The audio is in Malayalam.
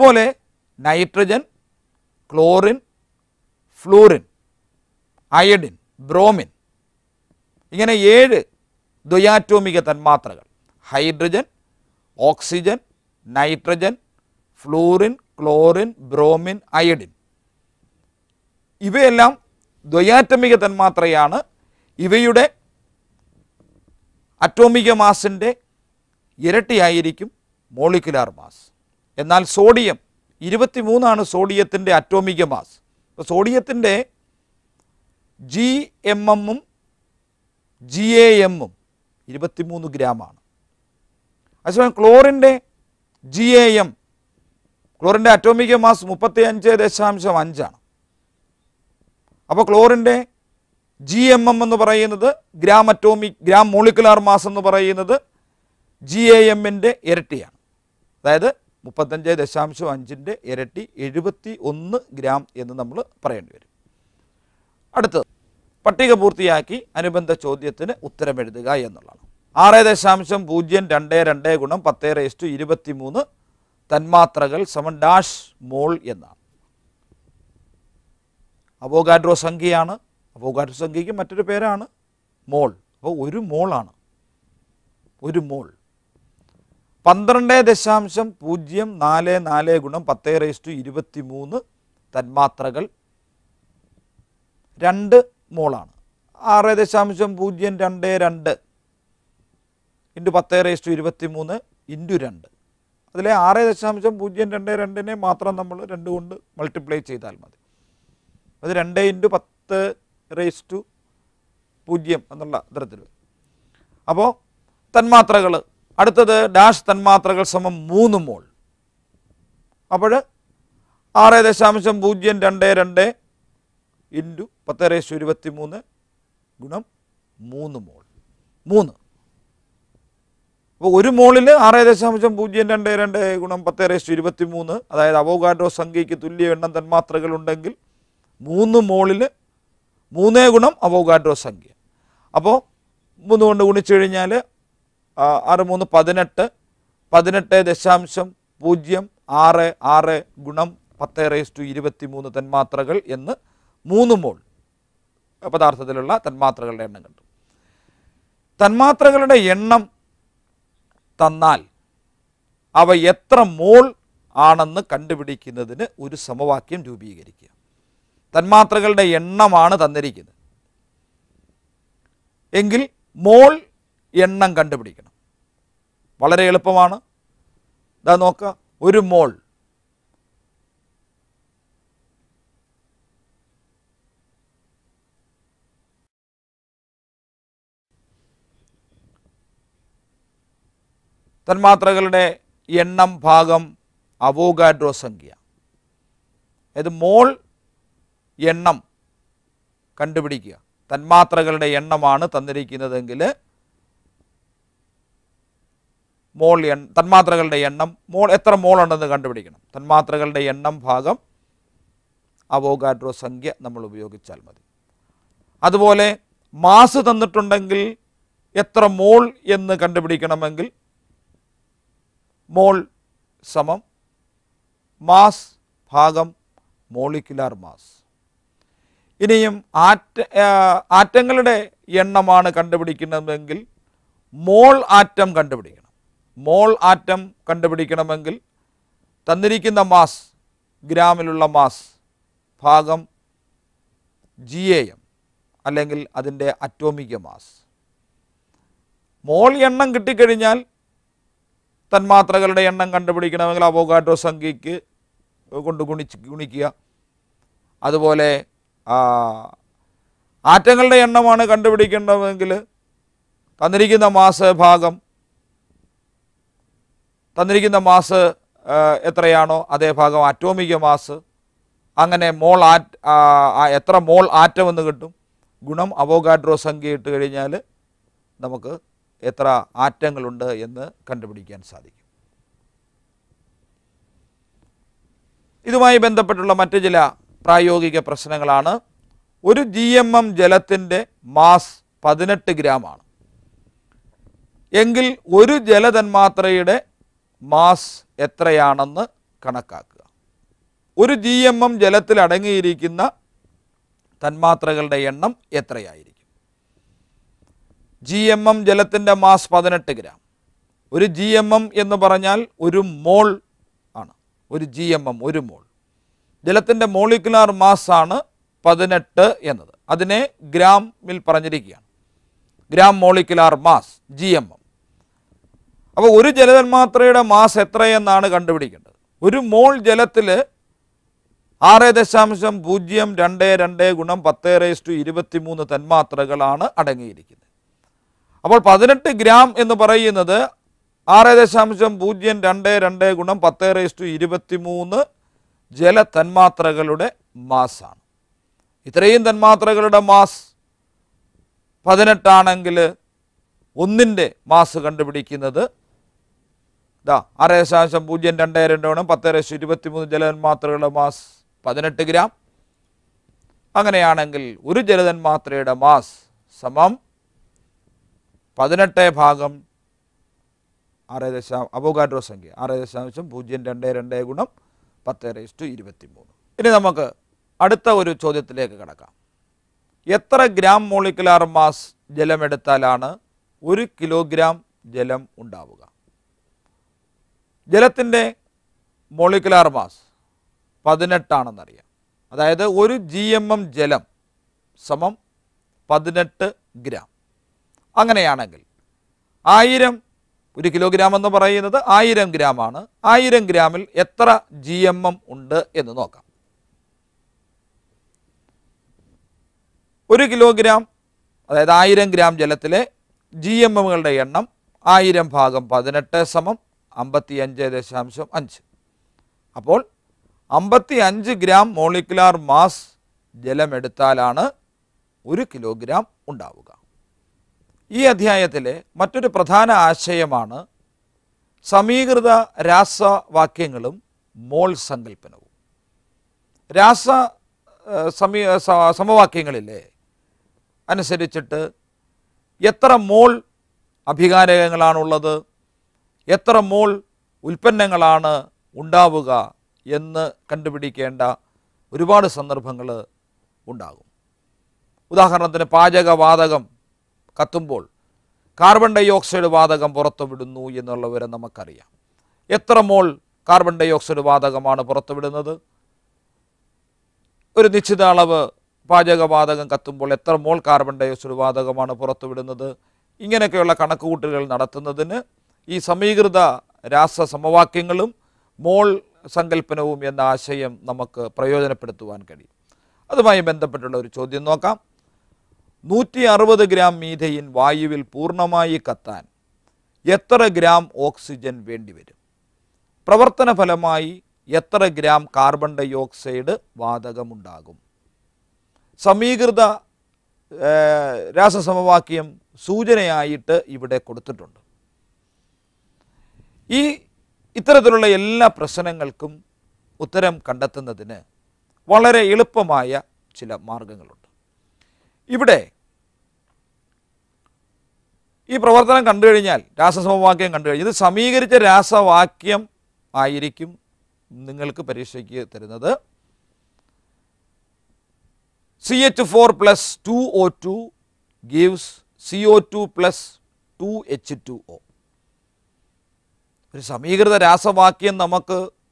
അതുപോലെ nitrogen chlorine fluorine iodine bromine ഇങ്ങനെ ഏഴ് ദ്വയാറ്റോമിക തന്മാത്രകൾ hydrogen oxygen nitrogen fluorine chlorine bromine iodine ഇവയെല്ലാം ദ്വയാറ്റമിക തന്മാത്രയാണ് ഇവയുടെ അറ്റോമിക മാസിൻ്റെ ഇരട്ടിയായിരിക്കും മോളിക്കുലാർ മാസ് എന്നാൽ സോഡിയം ഇരുപത്തിമൂന്നാണ് സോഡിയത്തിൻ്റെ അറ്റോമിക മാസ് അപ്പോൾ സോഡിയത്തിൻ്റെ ജി എം എമ്മും ജി എ എമ്മും ഇരുപത്തിമൂന്ന് ഗ്രാമാണ് അതേസമയം ക്ലോറിൻ്റെ ജി എ എം ക്ലോറിൻ്റെ അറ്റോമിക മാസ് മുപ്പത്തി അഞ്ച് ദശാംശം അഞ്ചാണ് അപ്പോൾ ക്ലോറിൻ്റെ ജി എം എം എന്ന് പറയുന്നത് gram atomic gram molecular mass എന്ന് പറയുന്നത് ജി എ എമ്മിൻ്റെ ഇരട്ടിയാണ് അതായത് മുപ്പത്തഞ്ച് ദശാംശം അഞ്ചിൻ്റെ ഇരട്ടി എഴുപത്തി ഒന്ന് ഗ്രാം എന്ന് നമ്മൾ പറയേണ്ടി വരും അടുത്തത് പട്ടിക പൂർത്തിയാക്കി അനുബന്ധ ചോദ്യത്തിന് ഉത്തരം എഴുതുക എന്നുള്ളതാണ് ആറ് ദശാംശം പൂജ്യം രണ്ട് രണ്ട് ഗുണം പത്ത് റേസ്റ്റു ഇരുപത്തി മൂന്ന് തന്മാത്രകൾ സമം ഡാഷ് മോൾ എന്നാണ് അവോഗാഡ്രോ സംഖ്യയാണ് അവോഗാഡ്രോ സംഖ്യയ്ക്ക് മറ്റൊരു പേരാണ് മോൾ അപ്പോൾ ഒരു മോളാണ് ഒരു മോൾ പന്ത്രണ്ട് ദശാംശം പൂജ്യം നാല് നാല് ഗുണം പത്ത് റേസ്റ്റു ഇരുപത്തി മൂന്ന് തന്മാത്രകൾ രണ്ട് മോളാണ് ആറ് ദശാംശം പൂജ്യം രണ്ട് രണ്ട് ഇൻറ്റു പത്ത് റേസ്റ്റു ഇരുപത്തി മൂന്ന് ഇൻറ്റു രണ്ട് അതിലെ ആറ് ദശാംശം പൂജ്യം രണ്ട് രണ്ടിനെ മാത്രം നമ്മൾ രണ്ട് കൊണ്ട് മൾട്ടിപ്ലൈ ചെയ്താൽ മതി അത് രണ്ട് ഇൻറ്റു പത്ത് റേസ് ടു പൂജ്യം എന്നുള്ള തരത്തിൽ വരും അപ്പോൾ തന്മാത്രകൾ അടുത്തത് ഡാഷ് തന്മാത്രകൾ സമം മൂന്ന് മോൾ അപ്പോൾ ആറ് ദശാംശം പൂജ്യം രണ്ട് രണ്ട് ഇൻറ്റു പത്ത് റേസ് ടു ഇരുപത്തി മൂന്ന് ഗുണം മൂന്ന് മോൾ മൂന്ന് അപ്പോൾ ഒരു മോളിൽ ആറ് ദശാംശം പൂജ്യം രണ്ട് രണ്ട് ഗുണം പത്ത് റേസ് ടു ഇരുപത്തി മൂന്ന് അതായത് അവോഗാഡ്രോ സംഖ്യയ്ക്ക് തുല്യ എണ്ണം തന്മാത്രകൾ ഉണ്ടെങ്കിൽ മൂന്ന് മോളിൽ മൂന്നേ ഗുണം അവോഗാഡ്രോ സംഖ്യ അപ്പോൾ മൂന്ന് കൊണ്ട് ഗുണിച്ചു കഴിഞ്ഞാൽ ആ, ആറ് മൂന്ന് പതിനെട്ട് പതിനെട്ട് ദശാംശം പൂജ്യം ആറ് ആറ് ഗുണം പത്ത് റേസ് ടു ഇരുപത്തി മൂന്ന് തന്മാത്രകൾ എന്ന് മൂന്ന് മോൾ പദാർത്ഥത്തിലുള്ള തന്മാത്രകളുടെ എണ്ണം കിട്ടും തന്മാത്രകളുടെ എണ്ണം തന്നാൽ അവ എത്ര മോൾ ആണെന്ന് കണ്ടുപിടിക്കുന്നതിന് ഒരു സമവാക്യം രൂപീകരിക്കുക തന്മാത്രകളുടെ എണ്ണമാണ് തന്നിരിക്കുന്നത് എങ്കിൽ മോൾ എണ്ണം കണ്ടുപിടിക്കണം വളരെ എളുപ്പമാണ് ഇതാ നോക്കുക ഒരു മോൾ തന്മാത്രകളുടെ എണ്ണം ഭാഗം അവോഗാഡ്രോ സംഖ്യ അതായത് മോൾ എണ്ണം കണ്ടുപിടിക്കുക തന്മാത്രകളുടെ എണ്ണമാണ് തന്നിരിക്കുന്നതെങ്കിൽ മോൾ എൺ തന്മാത്രകളുടെ എണ്ണം മോൾ എത്ര മോൾ ഉണ്ടെന്ന് കണ്ടുപിടിക്കണം തന്മാത്രകളുടെ എണ്ണം ഭാഗം അവോഗാഡ്രോ സംഖ്യ നമ്മൾ ഉപയോഗിച്ചാൽ മതി അതുപോലെ മാസ് തന്നിട്ടുണ്ടെങ്കിൽ എത്ര മോൾ എന്ന് കണ്ടുപിടിക്കണമെങ്കിൽ മോൾ സമം മാസ് ഭാഗം മോളിക്കുലാർ മാസ് ഇനിയും ആറ്റ ആ, ആറ്റങ്ങളുടെ എണ്ണമാണ് കണ്ടുപിടിക്കുന്നതെങ്കിൽ മോൾ ആറ്റം കണ്ടുപിടിക്കണം മോൾ ആറ്റം കണ്ടുപിടിക്കണമെങ്കിൽ തന്നിരിക്കുന്ന മാസ് ഗ്രാമിലുള്ള മാസ് ഭാഗം ജി എ എം അല്ലെങ്കിൽ അതിൻ്റെ അറ്റോമിക മാസ് മോൾ എണ്ണം കിട്ടിക്കഴിഞ്ഞാൽ തന്മാത്രകളുടെ എണ്ണം കണ്ടുപിടിക്കണമെങ്കിൽ അവോഗാഡ്രോ സംഖ്യയ്ക്ക് കൊണ്ട് ഗുണിച്ച് ഗുണിക്കുക അതുപോലെ ആ, ആറ്റങ്ങളുടെ എണ്ണമാണ് കണ്ടുപിടിക്കേണ്ടതെങ്കിൽ തന്നിരിക്കുന്ന മാസ് ഭാഗം തന്നിരിക്കുന്ന മാസ് ആ, എത്രയാണോ അതേ ഭാഗം അറ്റോമിക മാസ് അങ്ങനെ മോൾ ആറ്റ് ആ, ആ, എത്ര മോൾ ആറ്റം എന്ന് കിട്ടും ഗുണം അവോഗാഡ്രോ സംഖ്യ ഇട്ട് കഴിഞ്ഞാൽ നമുക്ക് എത്ര ആറ്റങ്ങളുണ്ട് എന്ന് കണ്ടുപിടിക്കാൻ സാധിക്കും ഇതുമായി ബന്ധപ്പെട്ടുള്ള മറ്റ് ചില പ്രായോഗിക പ്രശ്നങ്ങളാണ് ഒരു ജി എം എം ജലത്തിൻ്റെ മാസ് പതിനെട്ട് ഗ്രാമാണ് എങ്കിൽ ഒരു ജലതന്മാത്രയുടെ മാസ് എത്രയാണെന്ന് കണക്കാക്കുക ഒരു ജി എം എം ജലത്തിൽ അടങ്ങിയിരിക്കുന്ന തന്മാത്രകളുടെ എണ്ണം എത്രയായിരിക്കും ജി എം എം ജലത്തിൻ്റെ മാസ് പതിനെട്ട് ഗ്രാം ഒരു ജി എം എം എന്ന് പറഞ്ഞാൽ ഒരു മോൾ ആണ് ഒരു ജി എം എം ഒരു മോൾ ജലത്തിൻ്റെ മോളിക്കുലാർ മാസ് ആണ് പതിനെട്ട് എന്നത് അതിനെ ഗ്രാമിൽ പറഞ്ഞിരിക്കുകയാണ് gram molecular mass G M M അപ്പോൾ ഒരു ജലതന്മാത്രയുടെ മാസ് എത്രയെന്നാണ് കണ്ടുപിടിക്കേണ്ടത് ഒരു മോൾ ജലത്തിൽ ആറ് ദശാംശം പൂജ്യം രണ്ട് രണ്ട് ഗുണം പത്ത് റേസ് ടു ഇരുപത്തി മൂന്ന് തന്മാത്രകളാണ് അടങ്ങിയിരിക്കുന്നത് അപ്പോൾ പതിനെട്ട് ഗ്രാം എന്ന് പറയുന്നത് ആറ് ദശാംശം പൂജ്യം രണ്ട് രണ്ട് ഗുണം പത്ത് റേസ് ടു ഇരുപത്തി മൂന്ന് ജലതന്മാത്രകളുടെ മാസാണ് ഇത്രയും തന്മാത്രകളുടെ മാസ് പതിനെട്ടാണെങ്കിൽ ഒന്നിൻ്റെ മാസ് കണ്ടുപിടിക്കുന്നത് ഇതാ ആറ് ദശാംശം പൂജ്യം രണ്ട് രണ്ട് ഗുണം പത്ത് റേസ് ടു ഇരുപത്തി മൂന്ന് ജലതന്മാത്രകളുടെ മാസ് പതിനെട്ട് ഗ്രാം അങ്ങനെയാണെങ്കിൽ ഒരു ജലതന്മാത്രയുടെ മാസ് സമം പതിനെട്ട് ഭാഗം ആറ് ദശാം അബോഗാഡ്രോ സംഖ്യ ആറ് ദശാംശം പൂജ്യം രണ്ട് രണ്ട് ഗുണം പത്ത് റേസ് ടു ഇരുപത്തി മൂന്ന് ഇനി നമുക്ക് അടുത്ത ഒരു ചോദ്യത്തിലേക്ക് കടക്കാം എത്ര ഗ്രാം മോളിക്കുലാർ മാസ് ജലമെടുത്താലാണ് ഒരു കിലോഗ്രാം ജലം ഉണ്ടാവുക ജലത്തിൻ്റെ മോളിക്കുലാർ മാസ് പതിനെട്ടാണെന്നറിയാം അതായത് ഒരു ജി എം എം ജലം സമം പതിനെട്ട് ഗ്രാം അങ്ങനെയാണെങ്കിൽ ആയിരം ഒരു കിലോഗ്രാം എന്ന് പറയുന്നത് ആയിരം ഗ്രാമാണ് ആയിരം ഗ്രാമിൽ എത്ര ജി എം എം ഉണ്ട് എന്ന് നോക്കാം ഒരു കിലോഗ്രാം അതായത് ആയിരം ഗ്രാം ജലത്തിലെ ജി എം എമ്മുകളുടെ എണ്ണം ആയിരം ഭാഗം പതിനെട്ട് സമം അമ്പത്തി അഞ്ച് ദശാംശം അഞ്ച് അപ്പോൾ അമ്പത്തി അഞ്ച് ഗ്രാം മോളിക്കുലാർ മാസ് ജലമെടുത്താലാണ് ഒരു കിലോഗ്രാം ഉണ്ടാവുക ഈ അധ്യായത്തിലെ മറ്റൊരു പ്രധാന ആശയമാണ് സമീകൃത രാസവാക്യങ്ങളും മോൾ സങ്കല്പനവും രാസ ഏഹ്, സമീ സ- സമവാക്യങ്ങളിലെ അനുസരിച്ചിട്ട് എത്ര മോൾ അഭികാരകങ്ങളാണുള്ളത് എത്ര മോൾ ഉൽപ്പന്നങ്ങളാണ് ഉണ്ടാവുക എന്ന് കണ്ടുപിടിക്കേണ്ട ഒരുപാട് സന്ദർഭങ്ങൾ ഉണ്ടാകും ഉദാഹരണത്തിന് പാചകവാതകം കത്തുമ്പോൾ കാർബൺ ഡൈ ഓക്സൈഡ് വാതകം പുറത്തുവിടുന്നു എന്നുള്ള വിവരം നമുക്കറിയാം എത്ര മോൾ കാർബൺ ഡൈ ഓക്സൈഡ് വാതകമാണ് പുറത്തുവിടുന്നത് ഒരു നിശ്ചിത അളവ് പാചകവാതകം കത്തുമ്പോൾ എത്ര മോൾ കാർബൺ ഡൈ ഓക്സൈഡ് വാതകമാണ് പുറത്തുവിടുന്നത് ഇങ്ങനെയൊക്കെയുള്ള കണക്കുകൂട്ടലുകൾ നടത്തുന്നതിന് ഈ സമീകൃത രാസ സമവാക്യങ്ങളും മോൾ സങ്കല്പനവും എന്ന ആശയം നമുക്ക് പ്രയോജനപ്പെടുത്തുവാൻ കഴിയും അതുമായി ബന്ധപ്പെട്ടുള്ള ഒരു ചോദ്യം നോക്കാം നൂറ്റി അറുപത് ഗ്രാം മീഥയിൻ വായുവിൽ പൂർണ്ണമായി കത്താൻ എത്ര ഗ്രാം ഓക്സിജൻ വേണ്ടിവരും പ്രവർത്തന ഫലമായി എത്ര ഗ്രാം കാർബൺ ഡൈ ഓക്സൈഡ് വാതകമുണ്ടാകും സമീകൃത ഏഹ്, രാസസമവാക്യം സൂചനയായിട്ട് ഇവിടെ കൊടുത്തിട്ടുണ്ട് ഈ ഇത്തരത്തിലുള്ള എല്ലാ പ്രശ്നങ്ങൾക്കും ഉത്തരം കണ്ടെത്തുന്നതിന് വളരെ എളുപ്പമായ ചില മാർഗങ്ങളുണ്ട് ഇവിടെ ഈ പ്രവർത്തനം കണ്ടു കഴിഞ്ഞാൽ രാസസമവാക്യം കണ്ടു കഴിഞ്ഞാൽ ഇത് സമീകരിച്ച രാസവാക്യം ആയിരിക്കും നിങ്ങൾക്ക് പരീക്ഷയ്ക്ക് തരുന്നത് C H four plus two O two gives C O two plus two H two O ഒരു സമീകൃത രാസവാക്യം നമുക്ക്